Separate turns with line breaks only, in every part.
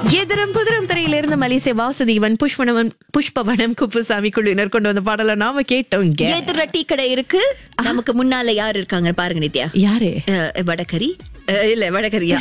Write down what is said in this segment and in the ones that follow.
எதிரும் புதிரும் திரையிலிருந்து மலேசிய வாசுதேவன் புஷ்பவனம் புஷ்பவனம் குப்புசாமி குழுவினர் கொண்டு வந்த பாடலை நாம கேட்டோங்க
எதிர டீ கடை இருக்கு நமக்கு முன்னால யார் இருக்காங்க பாருங்க நித்யா
யாரு
அஹ், வடகரி அஹ், இல்ல வடகரியா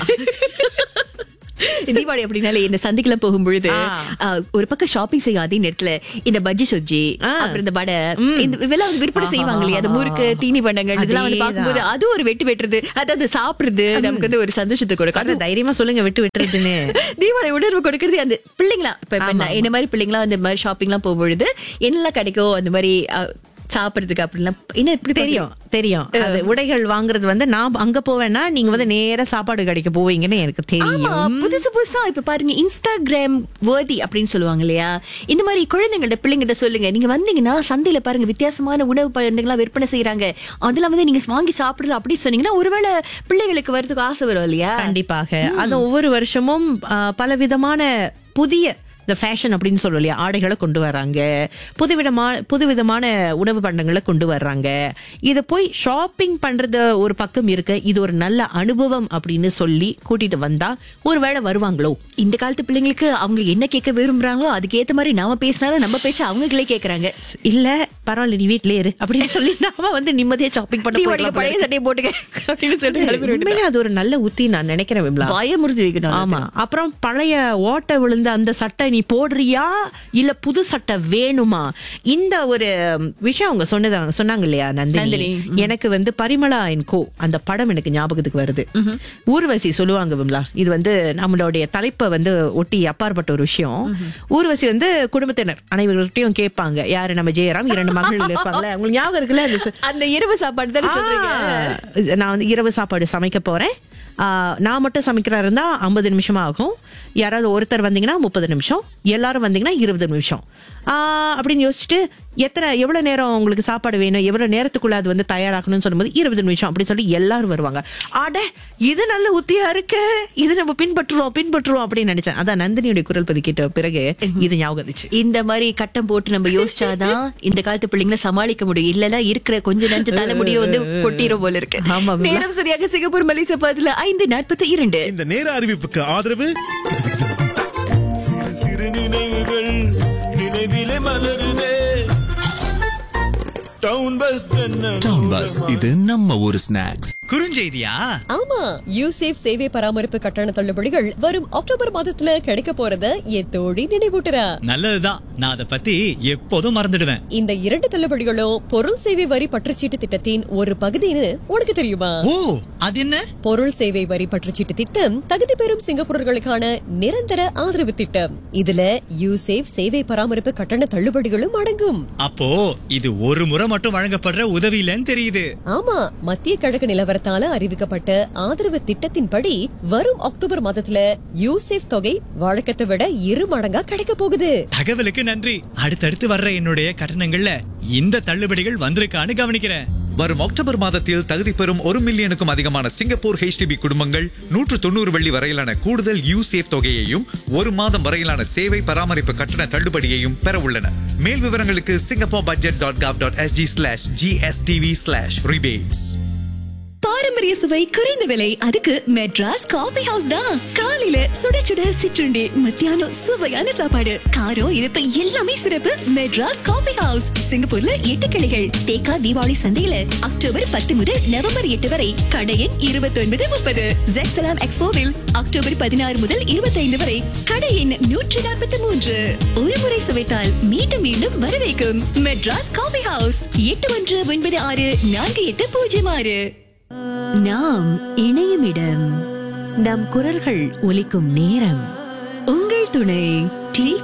தீபாவளி அப்படின்னாலே இந்த சந்தைக்கெல்லாம் போகும்பொழுது
ஆ.
அஹ், ஒரு பக்கம் ஷாப்பிங் செய்ய அதே நேரத்துல இந்த பஜ்ஜி சொஜ்ஜி
ஆ.
அப்புறம் இந்த வடை இந்த இதெல்லாம் வந்து விற்பனை செய்வாங்க இல்லையா அந்த முறுக்கு தீனி பண்டங்கள் இதெல்லாம் வந்து
அதேதான்.
பார்க்கும்போது அது ஒரு வெட்டு வெட்டுறது அதாவது சாப்பிடுறது நமக்கு வந்து ஒரு சந்தோஷத்தை கொடுக்கும்
அதான் தைரியமா சொல்லுங்க விட்டு விட்டுறதுன்னு
தீபாவளி உணர்வு கொடுக்கறது அந்த பிள்ளைங்களா இப்ப இப்ப
ஆமா,
நான் என்ன மாதிரி பிள்ளைங்களா அந்த மாதிரி ஷாப்பிங்லாம் போகும்பொழுது என்னெல்லாம் கிடைக்கும் அந்த மாதிரி அஹ், சாப்பிடுறதுக்கு அப்படிலாம் என்ன இப்படி
தெரியும் தெரியும் அது உடைகள் வாங்குறது வந்து நான் அங்க போவேன்னா நீங்க வந்து நேரா சாப்பாடு கடைக்கு போவீங்கன்னு எனக்கு
ஆமா
தெரியும்
புதுசு புதுசா இப்ப பாருங்க இன்ஸ்டாகிராம் வேர்தி அப்படின்னு சொல்லுவாங்க இல்லையா இந்த மாதிரி குழந்தைங்கள்ட்ட பிள்ளைங்கிட்ட சொல்லுங்க நீங்க வந்தீங்கன்னா சந்தையில பாருங்க வித்தியாசமான உணவு பண்டங்கள்லாம் விற்பனை செய்யறாங்க அதெல்லாம் வந்து நீங்க வாங்கி சாப்பிடலாம் அப்படின்னு சொன்னீங்கன்னா ஒருவேளை பிள்ளைங்களுக்கு வரதுக்கு ஆசை வரும் இல்லையா
கண்டிப்பாக அது ஒவ்வொரு வருஷமும் பல விதமான புதிய இந்த ஃபேஷன் அப்படின்னு சொல்லுவோம் இல்லையா ஆடைகளை கொண்டு வராங்க புதுவிதமான புதுவிதமான உணவு பண்டங்களை கொண்டு வர்றாங்க இதை போய் ஷாப்பிங் பண்றது ஒரு பக்கம் இருக்கு இது ஒரு நல்ல அனுபவம் அப்படின்னு சொல்லி கூட்டிட்டு வந்தா ஒருவேளை வருவாங்களோ
இந்த காலத்து பிள்ளைங்களுக்கு அவங்க என்ன கேட்க விரும்புறாங்களோ அதுக்கு ஏத்த மாதிரி நாம பேசினாலும் நம்ம பேச்ச அவங்களே கேக்குறாங்க
இல்ல பரவாயில்ல நீ வீட்லயே இரு அப்படின்னு சொல்லி நாம வந்து நிம்மதியா ஷாப்பிங் பண்ண
தீபாவளிக்கு
போயிடலாம் போல
பழைய சட்டையை போட்டுக்க அப்படின்னு சொல்லிட்டு கிளம்பி
இருக்கு. உண்மையிலே அது ஒரு நல்ல உத்தி நான் நினைக்கிறேன் விமலா
பயமுறுத்தி வைக்கணும்
ஆமா அப்புறம் பழைய ஓட்டை விழுந்த அந்த சட்டை நீ போடுறியா இல்ல புது சட்டை வேணுமா இந்த ஒரு விஷயம் அவங்க சொன்னதாங்க சொன்னாங்க இல்லையா நந்தினி
நந்தினி.
எனக்கு வந்து பரிமளா என் கோ அந்த படம் எனக்கு ஞாபகத்துக்கு வருது ஊர்வசி சொல்லுவாங்க விமலா இது வந்து நம்மளுடைய தலைப்பை வந்து ஒட்டி அப்பாற்பட்ட ஒரு விஷயம் ஊர்வசி வந்து குடும்பத்தினர் அனைவர்கள்ட்டையும் கேட்பாங்க யாரு நம்ம ஜெயராம் இரண்டு மகள் இருப்பாங்களே உங்களுக்கு ஞாபகம் இருக்குல்ல அது
அந்த இரவு சாப்பாடு தானே சொல்றீங்க
ஆ, நான் வந்து இரவு சாப்பாடு சமைக்க போறேன் ஆ, நான் மட்டும் சமைக்கிறா இருந்தா ஐம்பது நிமிஷம் ஆகும் யாராவது ஒருத்தர் வந்தீங்கன்னா முப்பது நிமிஷம் எல்லாரும் வந்தீங்கன்னா இருபது நிமிஷம் ஆ, அப்படின்னு யோசிச்சுட்டு எத்தனை எவ்வளவு நேரம் உங்களுக்கு சாப்பாடு வேணும் எவ்வளவு நேரத்துக்குள்ள அது வந்து தயாராகணும்னு சொல்லும்போது இருபது நிமிஷம் அப்படின்னு சொல்லி எல்லாரும் வருவாங்க அட இது நல்ல உத்தியா இருக்கு இது நம்ம பின்பற்றுவோம் பின்பற்றுவோம் அப்படின்னு நினைச்சேன் அதான் நந்தினியுடைய குரல் பதி கேட்ட பிறகு இது ஞாபகம் வந்துச்சு
இந்த மாதிரி கட்டம் போட்டு நம்ம யோசிச்சாதான் இந்த காலத்து பிள்ளைங்களை சமாளிக்க முடியும் இல்லனா இருக்கிற கொஞ்ச நஞ்சு தலைமுடிய வந்து கொட்டிரும் போல இருக்கு
ஆமா, விமலா.
நேரம் சரியாக சிங்கப்பூர் மலேசியா பதில ஐந்து நாற்பத்தி இரண்டு
இந்த நேர அறிவிப்புக்கு ஆதரவு
சிறு சிறு நினைவுகள் நினைவிலே மலருதே டவுன் பஸ்
டவுன் பஸ் இது நம்ம ஊரு ஸ்நாக்ஸ்
குறுஞ்செய்தியா
ஆமா யூசேஃப் சேவை பராமரிப்பு கட்டண தள்ளுபடிகள் வரும் அக்டோபர் மாதத்துல கிடைக்க போறத என் தோழி நினைவூட்டுறா
நல்லதுதான் நான் அதை பத்தி எப்போதும் மறந்துடுவேன்
இந்த இரண்டு தள்ளுபடிகளும் பொருள் சேவை வரி பற்றுச்சீட்டு திட்டத்தின் ஒரு பகுதின்னு உனக்கு தெரியுமா
ஓ அது என்ன
பொருள் சேவை வரி பற்றுச்சீட்டு திட்டம் தகுதி பெறும் சிங்கப்பூரர்களுக்கான நிரந்தர ஆதரவு திட்டம் இதுல யூசேஃப் சேவை பராமரிப்பு கட்டண தள்ளுபடிகளும் அடங்கும்
அப்போ இது ஒரு முறை மட்டும் வழங்கப்படுற உதவி இல்லைன்னு தெரியுது
ஆமா மத்திய கிழக்கு நிலவரத்தால அறிவிக்கப்பட்ட ஆதரவு திட்டத்தின்படி வரும் அக்டோபர் மாதத்துல யூசேஃப் தொகை வழக்கத்தை விட இரு மடங்கா கிடைக்க போகுது
தகவலுக்கு நன்றி அடுத்தடுத்து வர்ற என்னுடைய கட்டணங்கள்ல இந்த தள்ளுபடிகள் வந்திருக்கான்னு கவனிக்கிறேன்
வரும் அக்டோபர் மாதத்தில் தகுதி பெறும் ஒரு மில்லியனுக்கும் அதிகமான சிங்கப்பூர் ஹெச்டிபி குடும்பங்கள் நூற்று தொண்ணூறு வெள்ளி வரையிலான கூடுதல் யூசேஃப் தொகையையும் ஒரு மாதம் வரையிலான சேவை பராமரிப்பு கட்டண தள்ளுபடியையும் பெற உள்ளன மேல் விவரங்களுக்கு Singapore budget dot gov dot SG slash GSTV slash rebates
பாரம்பரிய சுவை குறைந்த விலை அதுக்கு மெட்ராஸ் காபி ஹவுஸ் தான் காலையில சுட சுட சிற்றுண்டி மத்தியானம் சுவையான சாப்பாடு காரம் இனிப்பு எல்லாமே சிறப்பு மெட்ராஸ் காபி ஹவுஸ் சிங்கப்பூர்ல எட்டு கிளைகள் தேக்கா தீபாவளி சந்தையில அக்டோபர் பத்து முதல் நவம்பர் எட்டு வரை கடை எண் இருபத்தி ஒன்பது முப்பது ஜெக்சலாம் எக்ஸ்போவில் அக்டோபர் பதினாறு முதல் இருபத்தி ஐந்து வரை கடை எண் நூற்றி நாற்பத்தி மூன்று ஒரு முறை சுவைத்தால் மீண்டும் மீண்டும் வரவேற்கும் மெட்ராஸ் காபி ஹவுஸ் எட்டு ஒன்று ஒன்பது ஆறு நான்கு எட்டு பூஜ்ஜியம் ஆறு நாம் இணையும் இடம்
நம் குரல்கள் ஒலிக்கும் நேரம்
உங்கள் துணை டீ